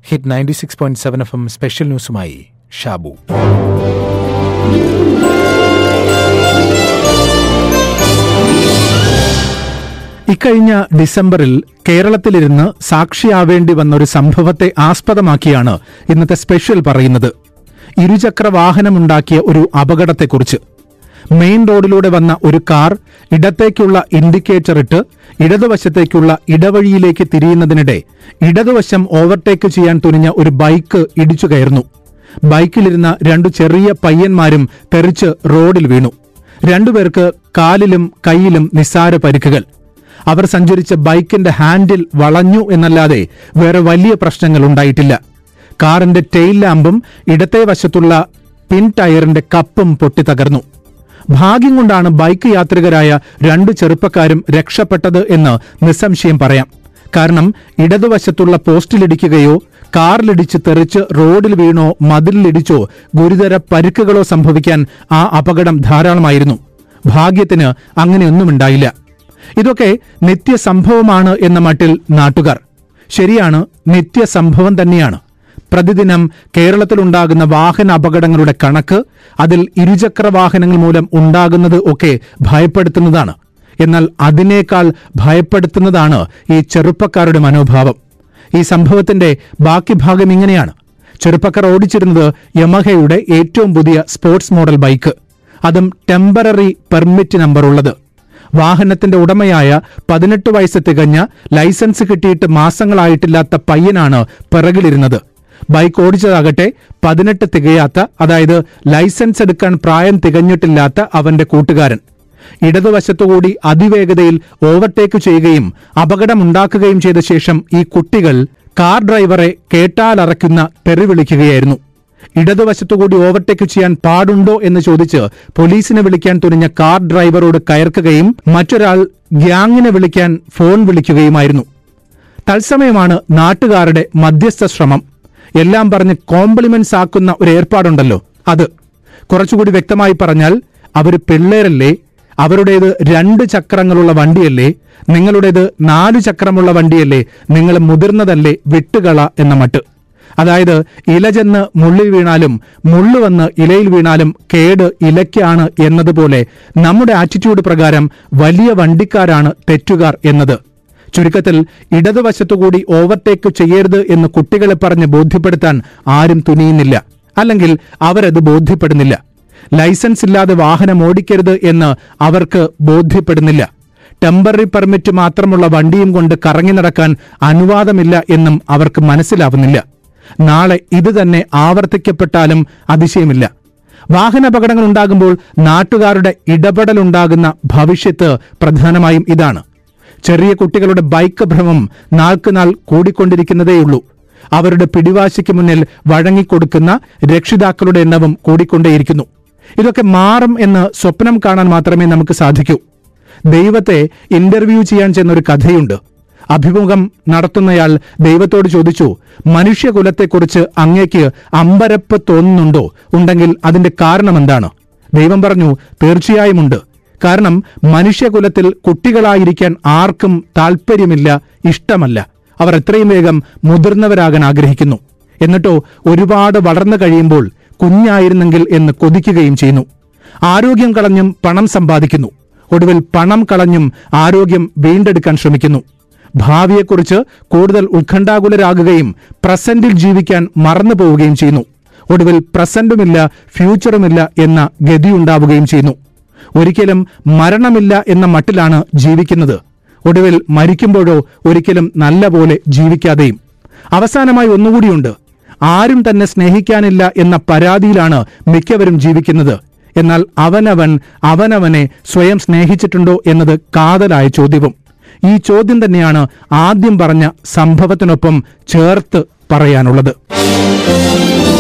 hit ninety six point seven F M special ന്യൂസുമായി ഷാബു ഇക്കഴിഞ്ഞ ഡിസംബറിൽ കേരളത്തിലിരുന്ന് സാക്ഷിയാവേണ്ടി വന്ന ഒരു സംഭവത്തെ ആസ്പദമാക്കിയാണ് ഇന്നത്തെ സ്പെഷ്യൽ പറയുന്നത് ഇരുചക്ര വാഹനമുണ്ടാക്കിയ ഒരു അപകടത്തെക്കുറിച്ച് മെയിൻ റോഡിലൂടെ വന്ന ഒരു കാർ ഇടത്തേക്കുള്ള ഇൻഡിക്കേറ്റർ ഇട്ട് ഇടതുവശത്തേക്കുള്ള ഇടവഴിയിലേക്ക് തിരിയുന്നതിനിടെ ഇടതുവശം ഓവർടേക്ക് ചെയ്യാൻ തുനിഞ്ഞ ഒരു ബൈക്ക് ഇടിച്ചു കയറുന്നു ബൈക്കിലിരുന്ന രണ്ടു ചെറിയ പയ്യന്മാരും തെറിച്ച് റോഡിൽ വീണു രണ്ടുപേർക്ക് കാലിലും കൈയിലും നിസ്സാര പരിക്കുകൾ അവർ സഞ്ചരിച്ച ബൈക്കിന്റെ ഹാൻഡിൽ വളഞ്ഞു എന്നല്ലാതെ വേറെ വലിയ പ്രശ്നങ്ങൾ ഉണ്ടായിട്ടില്ല കാറിന്റെ ടെയിൽ ലാമ്പും ഇടത്തെ വശത്തുള്ള പിൻ ടയറിന്റെ കപ്പും പൊട്ടിത്തകർന്നു ഭാഗ്യം കൊണ്ടാണ് ബൈക്ക് യാത്രികരായ രണ്ടു ചെറുപ്പക്കാരും രക്ഷപ്പെട്ടത് എന്ന് നിസ്സംശയം പറയാം കാരണം ഇടതുവശത്തുള്ള പോസ്റ്റിലിടിക്കുകയോ കാറിലിടിച്ച് തെറിച്ച് റോഡിൽ വീണോ മതിലിലിടിച്ചോ ഗുരുതര പരിക്കുകളോ സംഭവിക്കാൻ ആ അപകടം ധാരാളമായിരുന്നു ഭാഗ്യത്തിന് അങ്ങനെയൊന്നുമുണ്ടായില്ല ഇതൊക്കെ നിത്യസംഭവമാണ് എന്ന മട്ടിൽ നാട്ടുകാർ ശരിയാണ് നിത്യസംഭവം തന്നെയാണ് പ്രതിദിനം കേരളത്തിലുണ്ടാകുന്ന വാഹന അപകടങ്ങളുടെ കണക്ക് അതിൽ ഇരുചക്ര വാഹനങ്ങൾ മൂലം ഉണ്ടാകുന്നത് ഒക്കെ ഭയപ്പെടുത്തുന്നതാണ് എന്നാൽ അതിനേക്കാൾ ഭയപ്പെടുത്തുന്നതാണ് ഈ ചെറുപ്പക്കാരുടെ മനോഭാവം ഈ സംഭവത്തിന്റെ ബാക്കി ഭാഗം ഇങ്ങനെയാണ് ചെറുപ്പക്കാർ ഓടിച്ചിരുന്നത് യമഹയുടെ ഏറ്റവും പുതിയ സ്പോർട്സ് മോഡൽ ബൈക്ക് അതും ടെമ്പററി പെർമിറ്റ് നമ്പർ ഉള്ളത് വാഹനത്തിന്റെ ഉടമയായ പതിനെട്ട് വയസ്സ് തികഞ്ഞ ലൈസൻസ് കിട്ടിയിട്ട് മാസങ്ങളായിട്ടില്ലാത്ത പയ്യനാണ് പിറകിലിരുന്നത് ബൈക്ക് ഓടിച്ചതാകട്ടെ പതിനെട്ട് തികയാത്ത അതായത് ലൈസൻസ് എടുക്കാൻ പ്രായം തികഞ്ഞിട്ടില്ലാത്ത അവന്റെ കൂട്ടുകാരൻ ഇടതുവശത്തുകൂടി അതിവേഗതയിൽ ഓവർടേക്ക് ചെയ്യുകയും അപകടമുണ്ടാക്കുകയും ചെയ്ത ശേഷം ഈ കുട്ടികൾ കാർ ഡ്രൈവറെ കേട്ടാലറയ്ക്കുന്ന തെറി വിളിക്കുകയായിരുന്നു ഇടതുവശത്തുകൂടി ഓവർടേക്ക് ചെയ്യാൻ പാടുണ്ടോ എന്ന് ചോദിച്ച് പോലീസിനെ വിളിക്കാൻ തുനിഞ്ഞ കാർ ഡ്രൈവറോട് കയർക്കുകയും മറ്റൊരാൾ ഗ്യാങ്ങിനെ വിളിക്കാൻ ഫോൺ വിളിക്കുകയുമായിരുന്നു തത്സമയമാണ് നാട്ടുകാരുടെ മധ്യസ്ഥ ശ്രമം എല്ലാം പറഞ്ഞ് കോംപ്ലിമെന്റ്സ് ആക്കുന്ന ഒരു ഏർപ്പാടുണ്ടല്ലോ അത് കുറച്ചുകൂടി വ്യക്തമായി പറഞ്ഞാൽ അവർ പിള്ളേരല്ലേ അവരുടേത് രണ്ട് ചക്രങ്ങളുള്ള വണ്ടിയല്ലേ നിങ്ങളുടേത് നാലു ചക്രമുള്ള വണ്ടിയല്ലേ നിങ്ങൾ മുതിർന്നതല്ലേ വിട്ടുകള എന്ന മട്ട് അതായത് ഇല ചെന്ന് മുള്ളിൽ വീണാലും മുള്ളു വന്ന് ഇലയിൽ വീണാലും കേട് ഇലയ്ക്കാണ് എന്നതുപോലെ നമ്മുടെ ആറ്റിറ്റ്യൂഡ് പ്രകാരം വലിയ വണ്ടിക്കാരാണ് തെറ്റുകാർ എന്നത് ചുരുക്കത്തിൽ ഇടതുവശത്തുകൂടി ഓവർടേക്ക് ചെയ്യരുത് എന്ന് കുട്ടികളെ പറഞ്ഞ് ബോധ്യപ്പെടുത്താൻ ആരും തുനിയുന്നില്ല അല്ലെങ്കിൽ അവരത് ബോധ്യപ്പെടുന്നില്ല ലൈസൻസ് ഇല്ലാതെ വാഹനം ഓടിക്കരുത് എന്ന് അവർക്ക് ബോധ്യപ്പെടുന്നില്ല ടെമ്പററി പെർമിറ്റ് മാത്രമുള്ള വണ്ടിയും കൊണ്ട് കറങ്ങി നടക്കാൻ അനുവാദമില്ല എന്നും അവർക്ക് മനസ്സിലാവുന്നില്ല നാളെ ഇത് തന്നെ ആവർത്തിക്കപ്പെട്ടാലും അതിശയമില്ല വാഹനാപകടങ്ങൾ ഉണ്ടാകുമ്പോൾ നാട്ടുകാരുടെ ഇടപെടലുണ്ടാകുന്ന ഭവിഷ്യത്ത് പ്രധാനമായും ഇതാണ് ചെറിയ കുട്ടികളുടെ ബൈക്ക് ഭ്രമം നാൾക്കുനാൾ കൂടിക്കൊണ്ടിരിക്കുന്നതേയുള്ളൂ അവരുടെ പിടിവാശിക്ക് മുന്നിൽ വഴങ്ങിക്കൊടുക്കുന്ന രക്ഷിതാക്കളുടെ എണ്ണവും കൂടിക്കൊണ്ടേയിരിക്കുന്നു ഇതൊക്കെ മാറും എന്ന് സ്വപ്നം കാണാൻ മാത്രമേ നമുക്ക് സാധിക്കൂ ദൈവത്തെ ഇന്റർവ്യൂ ചെയ്യാൻ ചെന്നൊരു കഥയുണ്ട് അഭിമുഖം നടത്തുന്നയാൾ ദൈവത്തോട് ചോദിച്ചു മനുഷ്യകുലത്തെക്കുറിച്ച് അങ്ങേക്ക് അമ്പരപ്പ് തോന്നുന്നുണ്ടോ ഉണ്ടെങ്കിൽ അതിന്റെ കാരണം എന്താണ് ദൈവം പറഞ്ഞു തീർച്ചയായും ഉണ്ട് കാരണം മനുഷ്യകുലത്തിൽ കുട്ടികളായിരിക്കാൻ ആർക്കും താൽപ്പര്യമില്ല ഇഷ്ടമല്ല അവർ എത്രയും വേഗം മുതിർന്നവരാകാൻ ആഗ്രഹിക്കുന്നു എന്നിട്ടോ ഒരുപാട് വളർന്നു കഴിയുമ്പോൾ കുഞ്ഞായിരുന്നെങ്കിൽ എന്ന് കൊതിക്കുകയും ചെയ്യുന്നു ആരോഗ്യം കളഞ്ഞും പണം സമ്പാദിക്കുന്നു ഒടുവിൽ പണം കളഞ്ഞും ആരോഗ്യം വീണ്ടെടുക്കാൻ ശ്രമിക്കുന്നു ഭാവിയെക്കുറിച്ച് കൂടുതൽ ഉത്കണ്ഠാകുലരാകുകയും പ്രസന്റിൽ ജീവിക്കാൻ മറന്നു പോവുകയും ചെയ്യുന്നു ഒടുവിൽ പ്രസന്റുമില്ല ഫ്യൂച്ചറുമില്ല എന്ന ഗതിയുണ്ടാവുകയും ചെയ്യുന്നു ഒരിക്കലും മരണമില്ല എന്ന മട്ടിലാണ് ജീവിക്കുന്നത് ഒടുവിൽ മരിക്കുമ്പോഴോ ഒരിക്കലും നല്ല പോലെ ജീവിക്കാതെയും അവസാനമായി ഒന്നുകൂടിയുണ്ട് ആരും തന്നെ സ്നേഹിക്കാനില്ല എന്ന പരാതിയിലാണ് മിക്കവരും ജീവിക്കുന്നത് എന്നാൽ അവനവൻ അവനവനെ സ്വയം സ്നേഹിച്ചിട്ടുണ്ടോ എന്നത് കാതലായ ചോദ്യവും ഈ ചോദ്യം തന്നെയാണ് ആദ്യം പറഞ്ഞ സംഭവത്തിനൊപ്പം ചേർത്ത് പറയാനുള്ളത്